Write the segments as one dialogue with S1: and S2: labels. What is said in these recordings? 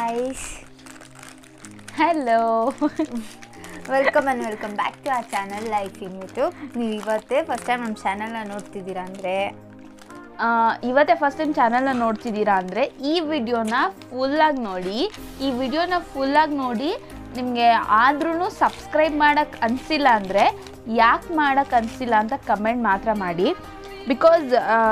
S1: guys
S2: hello
S1: welcome and welcome back to ಆ channel life in YouTube ನೀವು ಇವತ್ತೇ first time ನಮ್ಮ ಚಾನಲ್ನ ನೋಡ್ತಿದ್ದೀರಾ ಅಂದರೆ
S2: ಇವತ್ತೇ ಫಸ್ಟ್ ಟೈಮ್ ಚಾನಲ್ನ ನೋಡ್ತಿದ್ದೀರಾ ಅಂದರೆ ಈ ವಿಡಿಯೋನ ಫುಲ್ಲಾಗಿ ನೋಡಿ ಈ ವಿಡಿಯೋನ ಫುಲ್ಲಾಗಿ ನೋಡಿ ನಿಮಗೆ ಆದ್ರೂ ಸಬ್ಸ್ಕ್ರೈಬ್ ಮಾಡೋಕ್ಕೆ ಅನಿಸಿಲ್ಲ ಅಂದರೆ ಯಾಕೆ ಮಾಡೋಕ್ಕೆ ಅನಿಸಿಲ್ಲ ಅಂತ ಕಮೆಂಟ್ ಮಾತ್ರ ಮಾಡಿ ಬಿಕಾಸ್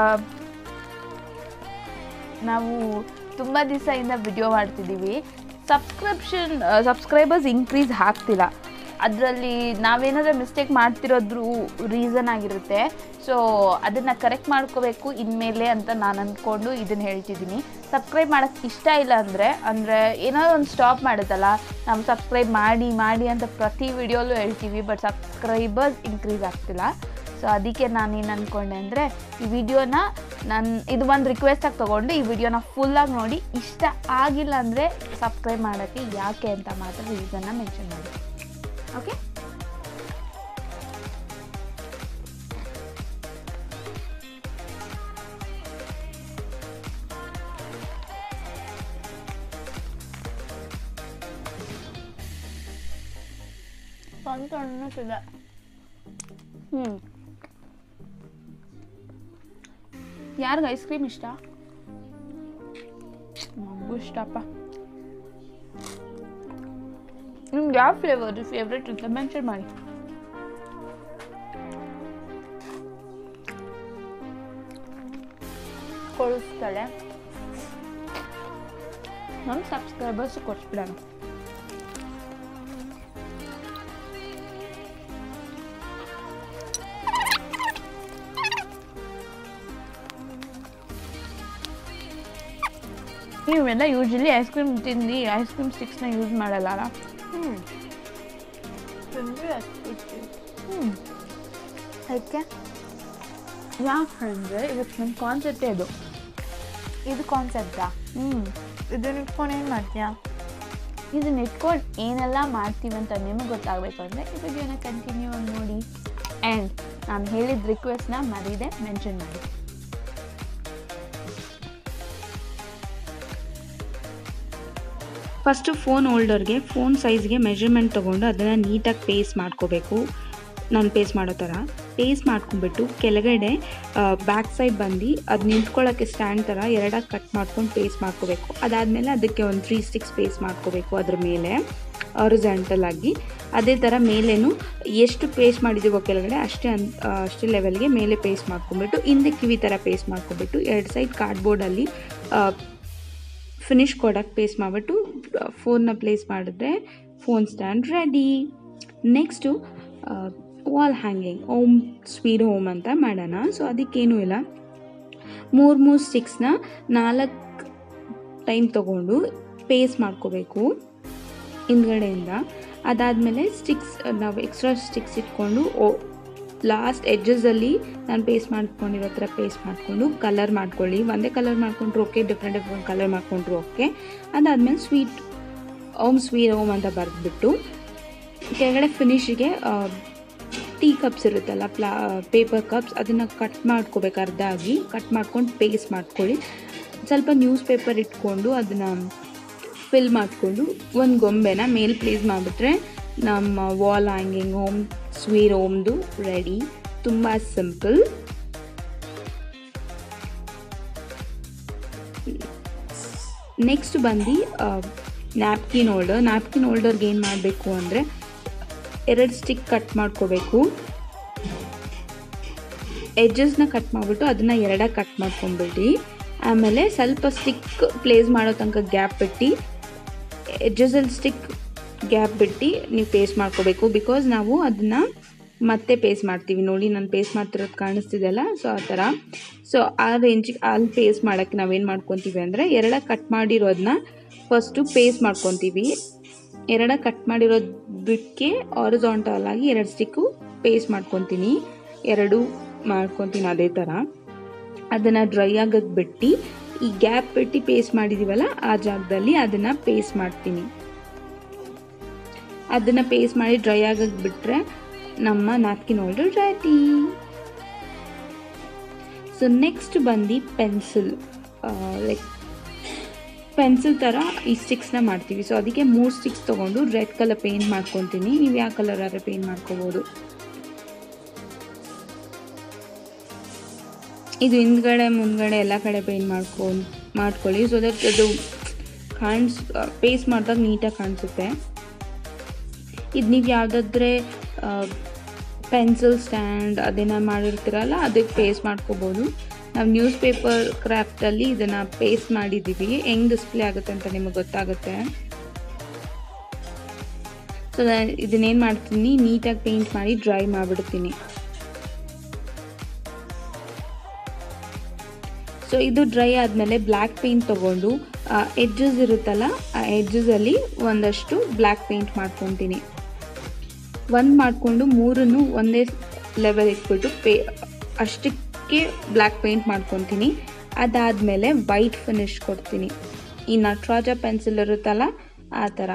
S2: ನಾವು ತುಂಬ ದಿವಸದಿಂದ ವಿಡಿಯೋ ಮಾಡ್ತಿದ್ದೀವಿ ಸಬ್ಸ್ಕ್ರಿಪ್ಷನ್ ಸಬ್ಸ್ಕ್ರೈಬರ್ಸ್ ಇನ್ಕ್ರೀಸ್ ಆಗ್ತಿಲ್ಲ ಅದರಲ್ಲಿ ನಾವೇನಾದರೂ ಮಿಸ್ಟೇಕ್ ಮಾಡ್ತಿರೋದ್ರು ರೀಸನ್ ಆಗಿರುತ್ತೆ ಸೊ ಅದನ್ನು ಕರೆಕ್ಟ್ ಮಾಡ್ಕೋಬೇಕು ಇನ್ಮೇಲೆ ಅಂತ ನಾನು ಅಂದ್ಕೊಂಡು ಇದನ್ನು ಹೇಳ್ತಿದ್ದೀನಿ ಸಬ್ಸ್ಕ್ರೈಬ್ ಮಾಡೋಕ್ಕೆ ಇಷ್ಟ ಇಲ್ಲ ಅಂದರೆ ಅಂದರೆ ಏನಾದರೂ ಒಂದು ಸ್ಟಾಪ್ ಮಾಡುತ್ತಲ್ಲ ನಾವು ಸಬ್ಸ್ಕ್ರೈಬ್ ಮಾಡಿ ಮಾಡಿ ಅಂತ ಪ್ರತಿ ವಿಡಿಯೋಲೂ ಹೇಳ್ತೀವಿ ಬಟ್ ಸಬ್ಸ್ಕ್ರೈಬರ್ಸ್ ಇನ್ಕ್ರೀಸ್ ಆಗ್ತಿಲ್ಲ ಸೊ ಅದಕ್ಕೆ ನಾನೇನು ಅಂದ್ಕೊಂಡೆ ಅಂದರೆ ಈ ವಿಡಿಯೋನ ನಾನು ಇದು ಒಂದು ರಿಕ್ವೆಸ್ಟಾಗಿ ತೊಗೊಂಡು ಈ ವಿಡಿಯೋನ ಫುಲ್ಲಾಗಿ ನೋಡಿ ಇಷ್ಟ ಆಗಿಲ್ಲ ಅಂದರೆ ಸಬ್ಸ್ಕ್ರೈಬ್ ಮಾಡೋಕ್ಕೆ ಯಾಕೆ ಅಂತ ಮಾತ್ರ ರೀಸನ್ನ ಮೆನ್ಷನ್ ಮಾಡಿ ಓಕೆ
S1: ಸ್ವಂತ ಅನ್ನಿಸಿದೆ
S2: ಹ್ಞೂ ಯಾರಿಗೆ ಐಸ್ ಕ್ರೀಮ್ ಇಷ್ಟ ನಮಗೂ ಇಷ್ಟಪ್ಪ ನಿಮ್ಗೆ ಯಾವ ಫ್ಲೇವರ್ ಫೇವ್ರೆಟ್ ಅಂತ ಮೆನ್ಷನ್ ಮಾಡಿ
S1: ಕೊಡಿಸ್ತಾಳೆ
S2: ನಮ್ಮ ಸಬ್ಸ್ಕ್ರೈಬರ್ಸ್ ಕೊಡ್ಸ್ಬಿಡೋಣ ನೀವೆಲ್ಲ ಯೂಶಲಿ ಐಸ್ ಕ್ರೀಮ್ ತಿಂದು ಐಸ್ ಕ್ರೀಮ್ ಸ್ಟಿಕ್ಸ್ನ ಯೂಸ್ ಮಾಡಲ್ಲ ಅಲ್ಲ
S1: ಹ್ಞೂ ತಿಂದರೆ ಅಷ್ಟು
S2: ಹ್ಞೂ
S1: ಅದಕ್ಕೆ
S2: ಯಾಕಂದರೆ ಇವತ್ತು ನನ್ನ ಕಾನ್ಸೆಪ್ಟೇ ಇದು
S1: ಇದು ಕಾನ್ಸೆಪ್ಟಾ
S2: ಹ್ಞೂ
S1: ಇದನ್ನ ಇಟ್ಕೊಂಡು ಏನು ಮಾಡ್ತೀಯಾ
S2: ಇದನ್ನ ಇಟ್ಕೊಂಡು ಏನೆಲ್ಲ ಮಾಡ್ತೀವಿ ಅಂತ ನಿಮಗೆ ಗೊತ್ತಾಗಬೇಕು ಅಂದರೆ ಈ ವಿಡಿಯೋನ ಕಂಟಿನ್ಯೂ ಆಗಿ ನೋಡಿ ಆ್ಯಂಡ್ ನಾನು ಹೇಳಿದ ರಿಕ್ವೆಸ್ಟ್ನ ಮರೀದೆ ಮೆನ್ಷನ್ ಮಾಡಿ
S3: ಫಸ್ಟು ಫೋನ್ ಹೋಲ್ಡರ್ಗೆ ಫೋನ್ ಸೈಜ್ಗೆ ಮೆಜರ್ಮೆಂಟ್ ತೊಗೊಂಡು ಅದನ್ನು ನೀಟಾಗಿ ಪೇಸ್ಟ್ ಮಾಡ್ಕೋಬೇಕು ನಾನು ಪೇಸ್ಟ್ ಮಾಡೋ ಥರ ಪೇಸ್ಟ್ ಮಾಡ್ಕೊಂಡ್ಬಿಟ್ಟು ಕೆಳಗಡೆ ಬ್ಯಾಕ್ ಸೈಡ್ ಬಂದು ಅದು ನಿಂತ್ಕೊಳ್ಳೋಕ್ಕೆ ಸ್ಟ್ಯಾಂಡ್ ಥರ ಎರಡಾಗಿ ಕಟ್ ಮಾಡ್ಕೊಂಡು ಪೇಸ್ಟ್ ಮಾಡ್ಕೋಬೇಕು ಅದಾದಮೇಲೆ ಅದಕ್ಕೆ ಒಂದು ತ್ರೀ ಸ್ಟಿಕ್ಸ್ ಪೇಸ್ಟ್ ಮಾಡ್ಕೋಬೇಕು ಅದ್ರ ಮೇಲೆ ಆರಿಜೆಂಟಲ್ ಆಗಿ ಅದೇ ಥರ ಮೇಲೇನು ಎಷ್ಟು ಪೇಸ್ಟ್ ಮಾಡಿದ್ದೀವೋ ಕೆಳಗಡೆ ಅಷ್ಟೇ ಅನ್ ಅಷ್ಟೇ ಲೆವೆಲ್ಗೆ ಮೇಲೆ ಪೇಸ್ಟ್ ಮಾಡ್ಕೊಂಡ್ಬಿಟ್ಟು ಹಿಂದೆ ಕಿವಿ ಥರ ಪೇಸ್ಟ್ ಮಾಡ್ಕೊಂಡ್ಬಿಟ್ಟು ಎರಡು ಸೈಡ್ ಕಾರ್ಡ್ಬೋರ್ಡಲ್ಲಿ ಫಿನಿಶ್ ಕೊಡೋಕ್ಕೆ ಪೇಸ್ಟ್ ಮಾಡಿಬಿಟ್ಟು ಫೋನ್ನ ಪ್ಲೇಸ್ ಮಾಡಿದ್ರೆ phone stand ready next wall hanging home sweet home ಅಂತ ಮಾಡೋಣ ಸೊ ಅದಕ್ಕೇನೂ ಇಲ್ಲ ಮೂರು ಮೂರು ಸ್ಟಿಕ್ಸ್ನ ನಾಲ್ಕು ಟೈಮ್ ತೊಗೊಂಡು ಪೇಸ್ಟ್ ಮಾಡ್ಕೋಬೇಕು ಹಿಂದ್ಗಡೆಯಿಂದ ಅದಾದಮೇಲೆ ಸ್ಟಿಕ್ಸ್ ನಾವು ಎಕ್ಸ್ಟ್ರಾ ಸ್ಟಿಕ್ಸ್ ಇಟ್ಕೊಂಡು ಓ ಲಾಸ್ಟ್ ಎಡ್ಜಸಲ್ಲಿ ನಾನು ಪೇಸ್ಟ್ ಮಾಡ್ಕೊಂಡಿರೋ ಥರ ಪೇಸ್ಟ್ ಮಾಡಿಕೊಂಡು ಕಲರ್ ಮಾಡ್ಕೊಳ್ಳಿ ಒಂದೇ ಕಲರ್ ಮಾಡ್ಕೊಂಡ್ರು ಓಕೆ ಡಿಫ್ರೆಂಟ್ ಡಿಫ್ರೆಂಟ್ ಕಲರ್ ಮಾಡ್ಕೊಂಡ್ರು ಓಕೆ ಅದಾದಮೇಲೆ ಸ್ವೀಟ್ ಓಮ್ ಸ್ವೀಟ್ ಓಮ್ ಅಂತ ಬರೆದ್ಬಿಟ್ಟು ಕೆಳಗಡೆ ಫಿನಿಶಿಗೆ ಟೀ ಕಪ್ಸ್ ಇರುತ್ತಲ್ಲ ಪ್ಲಾ ಪೇಪರ್ ಕಪ್ಸ್ ಅದನ್ನು ಕಟ್ ಮಾಡ್ಕೋಬೇಕು ಅರ್ಧ ಆಗಿ ಕಟ್ ಮಾಡ್ಕೊಂಡು ಪೇಸ್ಟ್ ಮಾಡ್ಕೊಳ್ಳಿ ಸ್ವಲ್ಪ ನ್ಯೂಸ್ ಪೇಪರ್ ಇಟ್ಕೊಂಡು ಅದನ್ನು ಫಿಲ್ ಮಾಡಿಕೊಂಡು ಒಂದು ಗೊಂಬೆನ ಮೇಲ್ ಪ್ಲೇಸ್ ಮಾಡಿಬಿಟ್ರೆ ನಮ್ಮ ವಾಲ್ ಹ್ಯಾಂಗಿಂಗ್ ಹೋಮ್ ಸ್ವೀಟ್ ಹೋಮ್ದು ರೆಡಿ ತುಂಬ ಸಿಂಪಲ್ ನೆಕ್ಸ್ಟ್ ಬಂದು ನ್ಯಾಪ್ಕಿನ್ ಹೋಲ್ಡರ್ ನ್ಯಾಪ್ಕಿನ್ ಹೋಲ್ಡರ್ಗೆ ಏನು ಮಾಡಬೇಕು ಅಂದರೆ ಎರಡು ಸ್ಟಿಕ್ ಕಟ್ ಮಾಡ್ಕೋಬೇಕು ಎಡ್ಜಸ್ನ ಕಟ್ ಮಾಡಿಬಿಟ್ಟು ಅದನ್ನು ಎರಡಾಗಿ ಕಟ್ ಮಾಡ್ಕೊಂಬಿಡಿ ಆಮೇಲೆ ಸ್ವಲ್ಪ ಸ್ಟಿಕ್ ಪ್ಲೇಸ್ ಮಾಡೋ ತನಕ ಗ್ಯಾಪ್ ಬಿಟ್ಟು ಎಡ್ಜಸಲ್ಲಿ ಸ್ಟಿಕ್ ಗ್ಯಾಪ್ ಬಿಟ್ಟು ನೀವು ಪೇಸ್ಟ್ ಮಾಡ್ಕೋಬೇಕು ಬಿಕಾಸ್ ನಾವು ಅದನ್ನು ಮತ್ತೆ ಪೇಸ್ಟ್ ಮಾಡ್ತೀವಿ ನೋಡಿ ನಾನು ಪೇಸ್ಟ್ ಮಾಡ್ತಿರೋದು ಕಾಣಿಸ್ತಿದೆಯಲ್ಲ ಸೊ ಆ ಥರ ಸೊ ಆ ರೇಂಜಿಗೆ ಅಲ್ಲಿ ಪೇಸ್ಟ್ ಮಾಡೋಕ್ಕೆ ನಾವೇನು ಮಾಡ್ಕೊತೀವಿ ಅಂದರೆ ಎರಡ ಕಟ್ ಮಾಡಿರೋದನ್ನ ಫಸ್ಟು ಪೇಸ್ಟ್ ಮಾಡ್ಕೊತೀವಿ ಎರಡ ಕಟ್ ಮಾಡಿರೋದು ಬಿಟ್ಟಕ್ಕೆ ಆರಿಜಾಂಟಲ್ ಆಗಿ ಎರಡು ಸ್ಟಿಕ್ಕು ಪೇಸ್ಟ್ ಮಾಡ್ಕೊತೀನಿ ಎರಡು ಮಾಡ್ಕೊತೀನಿ ಅದೇ ಥರ ಅದನ್ನು ಡ್ರೈ ಆಗೋಕ್ಕೆ ಬಿಟ್ಟು ಈ ಗ್ಯಾಪ್ ಬಿಟ್ಟು ಪೇಸ್ಟ್ ಮಾಡಿದ್ದೀವಲ್ಲ ಆ ಜಾಗದಲ್ಲಿ ಅದನ್ನು ಪೇಸ್ಟ್ ಮಾಡ್ತೀನಿ ಅದನ್ನು ಪೇಸ್ಟ್ ಮಾಡಿ ಡ್ರೈ ಆಗಕ್ಕೆ ಬಿಟ್ಟರೆ ನಮ್ಮ napkin holder ready so next ಬಂದು ಪೆನ್ಸಿಲ್ ಲೈಕ್ ಪೆನ್ಸಿಲ್ ಥರ ಈ ಸ್ಟಿಕ್ಸ್ನ ಮಾಡ್ತೀವಿ ಸೊ ಅದಕ್ಕೆ ಮೂರು ಸ್ಟಿಕ್ಸ್ ತೊಗೊಂಡು ರೆಡ್ ಕಲರ್ ಪೇಂಟ್ ಮಾಡ್ಕೊತೀನಿ ನೀವು ಯಾವ ಕಲರ್ ಆದ್ರೆ ಪೇಂಟ್ ಮಾಡ್ಕೋಬೋದು ಇದು ಹಿಂದ್ಗಡೆ ಮುಂದ್ಗಡೆ ಎಲ್ಲ ಕಡೆ ಪೇಂಟ್ ಮಾಡ್ಕೊಂಡು ಮಾಡ್ಕೊಳ್ಳಿ ಸೊ ದಟ್ ಅದು ಕಾಣಿಸ್ ಪೇಸ್ಟ್ ಮಾಡಿದಾಗ ನೀಟಾಗಿ ಕಾಣಿಸುತ್ತೆ ಇದು ನೀವು ಯಾವುದಾದ್ರೆ ಪೆನ್ಸಿಲ್ ಸ್ಟ್ಯಾಂಡ್ ಅದನ್ನು ಮಾಡಿರ್ತೀರಲ್ಲ ಅದಕ್ಕೆ ಪೇಸ್ಟ್ ಮಾಡ್ಕೋಬೋದು ನಾವು ನ್ಯೂಸ್ ಪೇಪರ್ ಕ್ರಾಫ್ಟಲ್ಲಿ ಇದನ್ನು ಪೇಸ್ಟ್ ಮಾಡಿದ್ದೀವಿ ಹೆಂಗೆ ಡಿಸ್ಪ್ಲೇ ಆಗುತ್ತೆ ಅಂತ ನಿಮಗೆ ಗೊತ್ತಾಗುತ್ತೆ ಸೊ ಇದನ್ನೇನು ಮಾಡ್ತೀನಿ ನೀಟಾಗಿ ಪೇಂಟ್ ಮಾಡಿ ಡ್ರೈ ಮಾಡಿಬಿಡ್ತೀನಿ ಸೊ ಇದು ಡ್ರೈ ಆದಮೇಲೆ ಬ್ಲ್ಯಾಕ್ ಪೇಂಟ್ ತೊಗೊಂಡು ಎಡ್ಜಸ್ ಇರುತ್ತಲ್ಲ ಆ ಎಡ್ಜಸಲ್ಲಿ ಒಂದಷ್ಟು ಬ್ಲ್ಯಾಕ್ ಪೇಂಟ್ ಮಾಡ್ಕೊತೀನಿ ಒಂದು ಮಾಡಿಕೊಂಡು ಮೂರನ್ನು ಒಂದೇ ಲೆವೆಲ್ ಇಟ್ಬಿಟ್ಟು ಪೇ ಅಷ್ಟಕ್ಕೆ ಬ್ಲ್ಯಾಕ್ ಪೇಂಟ್ ಮಾಡ್ಕೊತೀನಿ ಅದಾದಮೇಲೆ ವೈಟ್ ಫಿನಿಶ್ ಕೊಡ್ತೀನಿ ಈ ನಟರಾಜ ಪೆನ್ಸಿಲ್ ಇರುತ್ತಲ್ಲ ಆ ಥರ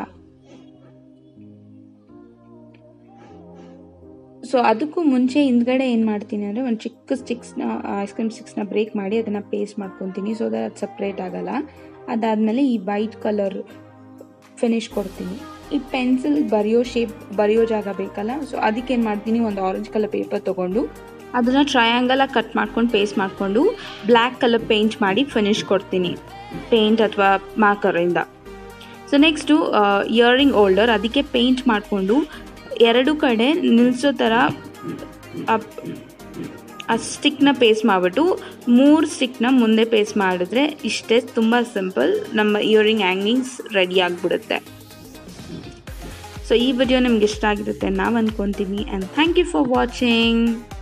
S3: ಸೊ ಅದಕ್ಕೂ ಮುಂಚೆ ಹಿಂದ್ಗಡೆ ಏನು ಮಾಡ್ತೀನಿ ಅಂದರೆ ಒಂದು ಚಿಕ್ಕ ಸ್ಟಿಕ್ಸ್ನ ಐಸ್ ಕ್ರೀಮ್ ಸ್ಟಿಕ್ಸ್ನ ಬ್ರೇಕ್ ಮಾಡಿ ಅದನ್ನು ಪೇಸ್ಟ್ ಮಾಡ್ಕೊತೀನಿ ಸೊ ದಟ್ ಅದು ಸಪ್ರೇಟ್ ಆಗಲ್ಲ ಅದಾದಮೇಲೆ ಈ ವೈಟ್ ಕಲರ್ ಫಿನಿಶ್ ಕೊಡ್ತೀನಿ ಈ ಪೆನ್ಸಿಲ್ ಬರೆಯೋ ಶೇಪ್ ಬರೆಯೋ ಜಾಗ ಬೇಕಲ್ಲ ಸೊ ಅದಕ್ಕೆ ಏನು ಮಾಡ್ತೀನಿ ಒಂದು ಆರೆಂಜ್ ಕಲರ್ ಪೇಪರ್ ತೊಗೊಂಡು ಅದನ್ನು ಟ್ರಯಾಂಗಲಾಗಿ ಕಟ್ ಮಾಡ್ಕೊಂಡು ಪೇಸ್ಟ್ ಮಾಡಿಕೊಂಡು ಬ್ಲ್ಯಾಕ್ ಕಲರ್ ಪೇಂಟ್ ಮಾಡಿ ಫಿನಿಶ್ ಕೊಡ್ತೀನಿ ಪೇಂಟ್ ಅಥವಾ ಮಾರ್ಕರಿಂದ ಸೊ ನೆಕ್ಸ್ಟು ಇಯರಿಂಗ್ ಹೋಲ್ಡರ್ ಅದಕ್ಕೆ ಪೇಂಟ್ ಮಾಡಿಕೊಂಡು ಎರಡು ಕಡೆ ನಿಲ್ಲಿಸೋ ಥರ ಅಪ್- ಆ ಸ್ಟಿಕ್ನ ಪೇಸ್ಟ್ ಮಾಡಿಬಿಟ್ಟು ಮೂರು ಸ್ಟಿಕ್ನ ಮುಂದೆ ಪೇಸ್ಟ್ ಮಾಡಿದ್ರೆ ಇಷ್ಟೇ ತುಂಬ ಸಿಂಪಲ್ ನಮ್ಮ ಇಯರಿಂಗ್ ಹ್ಯಾಂಗಿಂಗ್ಸ್ ರೆಡಿ ಆಗಿಬಿಡುತ್ತೆ ಸೊ ಈ ವಿಡಿಯೋ ನಿಮ್ಗೆ ಇಷ್ಟ ಆಗಿರುತ್ತೆ ನಾವು ಅಂದ್ಕೊತೀವಿ and thank you for watching